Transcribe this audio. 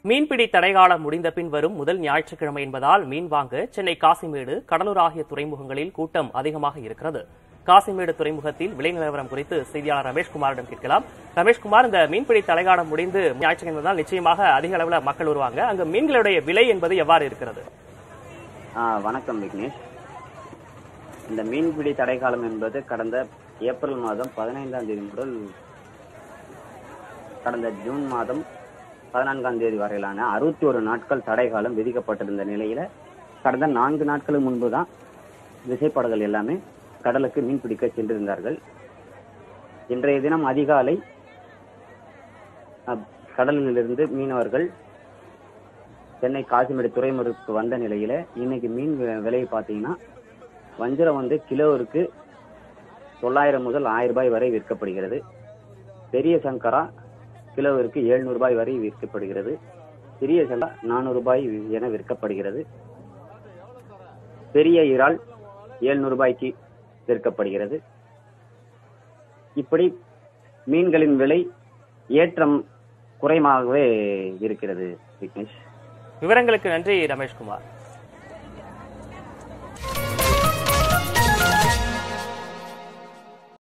மீன்பிடி தடைகாலம் முடிந்த பின் வரும் முதல் ஞாயிற்றுக்கிழமை என்பதால் மீன் வாங்க சென்னை காசிமேடு கடலூர் ஆகிய துறைமுகங்களில் கூட்டம் அதிகமாக இருக்கிறது காசிமேடு துறைமுகத்தில் விலை நிலவரம் குறித்து செய்தியாளர் ரமேஷ்குமாரிடம் கேட்கலாம் ரமேஷ்குமார் இந்த மீன்பிடி தடைகாலம் முடிந்து ஞாயிற்றுக்கிழமை என்பதால் நிச்சயமாக அதிக அளவில் மக்கள் வருவாங்க அங்க மீன்களுடைய விலை என்பது எவ்வாறு இருக்கிறது ஆ, வணக்கம் விக்னேஷ் இந்த மீன்பிடி தடைக்காலம் என்பது கடந்த ஏப்ரல் மாதம் பதினைந்தாம் தேதி முதல் கடந்த ஜூன் மாதம் பதினான்காம் தேதி வரையிலான அறுபத்தி ஒரு நாட்கள் தடைக்காலம் விதிக்கப்பட்டிருந்த நிலையில கடந்த நான்கு நாட்களுக்கு முன்பு தான் விசைப்படகுகள் எல்லாமே கடலுக்கு மீன் பிடிக்க சென்றிருந்தார்கள் இன்றைய தினம் அதிகாலை அ, கடலிலிருந்து மீனவர்கள் சென்னை காசிமேடு துறைமுகத்துக்கு வந்த நிலையில இன்னைக்கு மீன் வி- விலையை பார்த்தீங்கன்னா வஞ்சரம் வந்து கிலோவிற்கு தொள்ளாயிரம் முதல் ஆயிரம் ரூபாய் வரை விற்கப்படுகிறது பெரிய சங்கரா கிலோவிற்கு 700 ரூபாய் வரை விற்கப்படுகிறது சிறிய சங்கரா நானூறு ரூபாய் என விற்கப்படுகிறது பெரிய இறால் 700 ரூபாய்க்கு விற்கப்படுகிறது இப்படி மீன்களின் விலை ஏற்றம் குறைமாகவே இருக்கிறது விக்னேஷ் விவரங்களுக்கு நன்றி ரமேஷ்குமார்